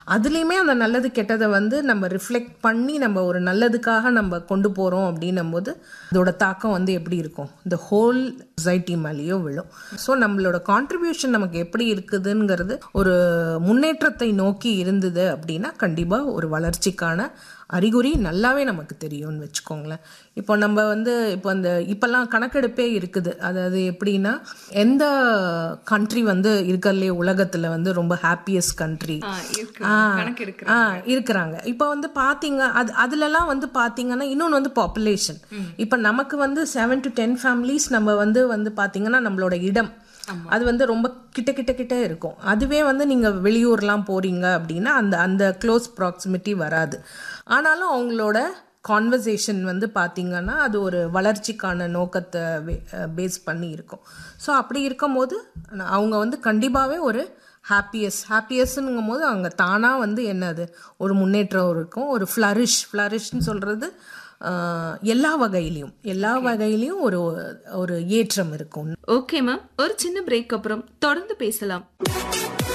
அதுலேயுமே அந்த நல்லது கெட்டதை வந்து நம்ம ரிஃப்ளெக்ட் பண்ணி நம்ம ஒரு நல்லதுக்காக நம்ம கொண்டு போகிறோம் அப்படின்னும் போது அதோட தாக்கம் வந்து எப்படி இருக்கும் இந்த ஹோல் சொசைட்டி மேலேயோ விழும் ஸோ நம்மளோட கான்ட்ரிபியூஷன் நமக்கு எப்படி இருக்குதுங்கிறது ஒரு முன்னேற்றத்தை நோக்கி இருந்தது அப்படின்னா கண்டிப்பாக ஒரு வளர்ச்சிக்கான அறிகுறி நல்லாவே நமக்கு தெரியும்னு வச்சுக்கோங்களேன் இப்போ நம்ம வந்து இப்போ அந்த இப்போல்லாம் கணக்கெடுப்பே இருக்குது அதாவது எப்படின்னா எந்த கண்ட்ரி வந்து இருக்கிறதுலே உலகத்தில் வந்து ரொம்ப ஹாப்பியஸ்ட் கண்ட்ரி ஆ, இருக்கு கணக்கு இருக்கு ஆ இருக்கிறாங்க இப்போ வந்து பாத்தீங்க அது அதுலலாம் வந்து பாத்தீங்கன்னா இன்னொன்று வந்து பாப்புலேஷன் இப்போ நமக்கு வந்து செவன் டு டென் ஃபேமிலிஸ் நம்ம வந்து வந்து பாத்தீங்கன்னா நம்மளோட இடம் அது வந்து ரொம்ப கிட்ட கிட்ட கிட்ட இருக்கும் அதுவே வந்து நீங்க வெளியூர்லாம் போறீங்க அப்படின்னா அந்த அந்த க்ளோஸ் ப்ராக்சிமிட்டி வராது ஆனாலும் அவங்களோட கான்வர்சேஷன் வந்து பார்த்தீங்கன்னா அது ஒரு வளர்ச்சிக்கான நோக்கத்தை பேஸ் பண்ணி இருக்கும் ஸோ அப்படி இருக்கும்போது அவங்க வந்து கண்டிப்பாகவே ஒரு ஹாப்பியஸ் ஹாப்பியஸ்னுங்கும் போது அங்கே தானாக வந்து என்னது ஒரு முன்னேற்றம் இருக்கும் ஒரு ஃப்ளரிஷ் ஃப்ளரிஷ்னு சொல்கிறது எல்லா வகையிலையும் எல்லா வகையிலையும் ஒரு ஒரு ஏற்றம் இருக்கும் ஓகே மேம் ஒரு சின்ன பிரேக் அப்புறம் தொடர்ந்து பேசலாம்